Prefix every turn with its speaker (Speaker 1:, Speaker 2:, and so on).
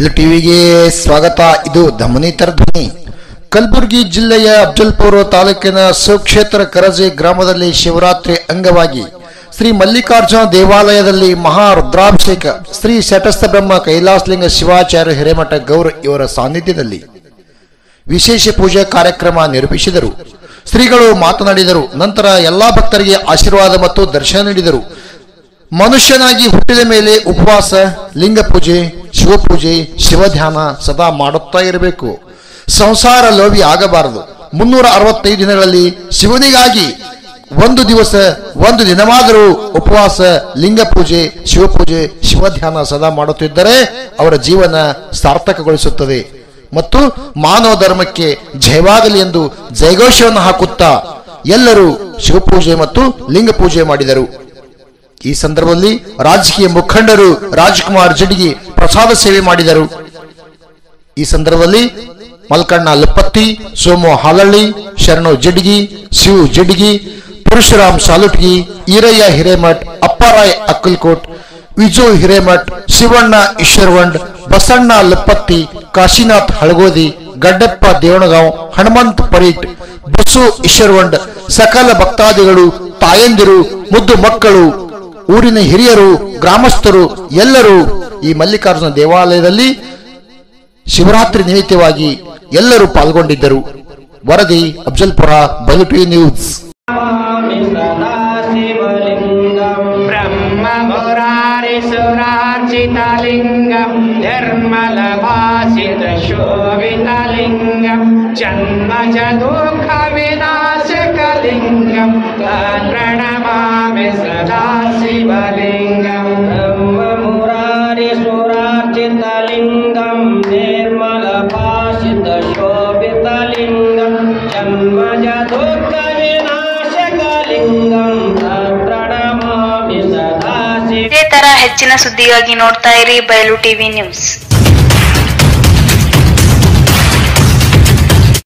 Speaker 1: ಬಯಲು ಟಿವಿಗೆ ಸ್ವಾಗತ ಇದು ಧಮನಿತರ ಧ್ವನಿ ಕಲಬುರಗಿ ಜಿಲ್ಲೆಯ ಅಫ್ಜಲ್ಪುರ ತಾಲೂಕಿನ ಸುಕ್ಷೇತ್ರ ಕರಜೆ ಗ್ರಾಮದಲ್ಲಿ ಶಿವರಾತ್ರಿ ಅಂಗವಾಗಿ ಶ್ರೀ ಮಲ್ಲಿಕಾರ್ಜುನ ದೇವಾಲಯದಲ್ಲಿ ಮಹಾ ರುದ್ರಾಭಿಷೇಕ ಶ್ರೀ ಶಟಸ್ಥ ಬ್ರಹ್ಮ ಕೈಲಾಸಲಿಂಗ ಶಿವಾಚಾರ್ಯ ಹಿರೇಮಠ ಗೌರ್ ಇವರ ಸಾನ್ನಿಧ್ಯದಲ್ಲಿ ವಿಶೇಷ ಪೂಜಾ ಕಾರ್ಯಕ್ರಮ ನಿರೂಪಿಸಿದರು ಶ್ರೀಗಳು ಮಾತನಾಡಿದರು ನಂತರ ಎಲ್ಲಾ ಭಕ್ತರಿಗೆ ಆಶೀರ್ವಾದ ಮತ್ತು ದರ್ಶನ ನೀಡಿದರು ಮನುಷ್ಯನಾಗಿ ಹುಟ್ಟಿದ ಮೇಲೆ ಉಪವಾಸ ಲಿಂಗ ಪೂಜೆ ಶಿವಪೂಜೆ ಶಿವಧ್ಯಾನ ಸದಾ ಮಾಡುತ್ತಾ ಇರಬೇಕು ಸಂಸಾರ ಲೋಭಿ ಆಗಬಾರದು ಮುನ್ನೂರ ಅರವತ್ತೈದು ದಿನಗಳಲ್ಲಿ ಶಿವನಿಗಾಗಿ ಒಂದು ದಿವಸ ಒಂದು ದಿನವಾದರೂ ಉಪವಾಸ ಲಿಂಗ ಪೂಜೆ ಶಿವಪೂಜೆ ಶಿವಧ್ಯಾನ ಸದಾ ಮಾಡುತ್ತಿದ್ದರೆ ಅವರ ಜೀವನ ಸಾರ್ಥಕಗೊಳಿಸುತ್ತದೆ ಮತ್ತು ಮಾನವ ಧರ್ಮಕ್ಕೆ ಜಯವಾಗಲಿ ಎಂದು ಜಯಘೋಷವನ್ನು ಹಾಕುತ್ತಾ ಎಲ್ಲರೂ ಶಿವಪೂಜೆ ಮತ್ತು ಲಿಂಗ ಪೂಜೆ ಮಾಡಿದರು ಈ ಸಂದರ್ಭದಲ್ಲಿ ರಾಜಕೀಯ ಮುಖಂಡರು ರಾಜ್ಕುಮಾರ್ ಜಡ್ಗಿ ಪ್ರಸಾದ ಸೇವೆ ಮಾಡಿದರು ಈ ಸಂದರ್ಭದಲ್ಲಿ ಮಲ್ಕಣ್ಣ ಲಪ್ಪತ್ತಿ ಸೋಮು ಹಾಲಳ್ಳಿ ಶರಣು ಜಡ್ಗಿ ಶಿವ್ ಜಡ್ಗಿ ಪರಶುರಾಮ್ ಸಾಲುಟ್ಗಿ ಈರಯ್ಯ ಹಿರೇಮಠ್ ಅಪ್ಪಾರಾಯ್ ಅಕ್ಕಲ್ಕೋಟ್ ವಿಜು ಹಿರೇಮಠ್ ಶಿವಣ್ಣ ಈಶ್ವರವಂಡ್ ಬಸಣ್ಣ ಲಪ್ಪತ್ತಿ ಕಾಶಿನಾಥ್ ಹಳಗೋದಿ ಗಡ್ಡಪ್ಪ ದೇವಣಗಾಂವ್ ಹನುಮಂತ್ ಪರೀಟ್ ಬಸು ಈಶ್ವರವಂಡ್ ಸಕಲ ಭಕ್ತಾದಿಗಳು ತಾಯಂದಿರು ಮುದ್ದು ಮಕ್ಕಳು ಊರಿನ ಹಿರಿಯರು ಗ್ರಾಮಸ್ಥರು ಎಲ್ಲರೂ ಈ ಮಲ್ಲಿಕಾರ್ಜುನ ದೇವಾಲಯದಲ್ಲಿ ಶಿವರಾತ್ರಿ ನಿಮಿತ್ತವಾಗಿ ಎಲ್ಲರೂ ಪಾಲ್ಗೊಂಡಿದ್ದರು ವರದಿ ಅಫ್ಜಲ್ಪುರ ಬದುಟಿ ನ್ಯೂಸ್
Speaker 2: नमामि सदा शिवलिङ्गम् ब्रह्ममुरारिसुरार्चितलिङ्गम् निर्मलभासितशोभितलिङ्गम् जन्मज दुःखविनाशकलिङ्गम् प्रणमामि सदा शिवलिङ्गम् ब्रह्ममुरारिसुरार्चितलिङ्गम् निर्मलभासितशोभितलिङ्गम् जन्मज दुःखविनाशकलिङ्गम् प्रणमामि सदा शिव
Speaker 3: ಇದೇ ತರ ಹೆಚ್ಚಿನ ಸುದ್ದಿಗಾಗಿ ನೋಡ್ತಾ ಇರಿ ಬಯಲು ಟಿವಿ ನ್ಯೂಸ್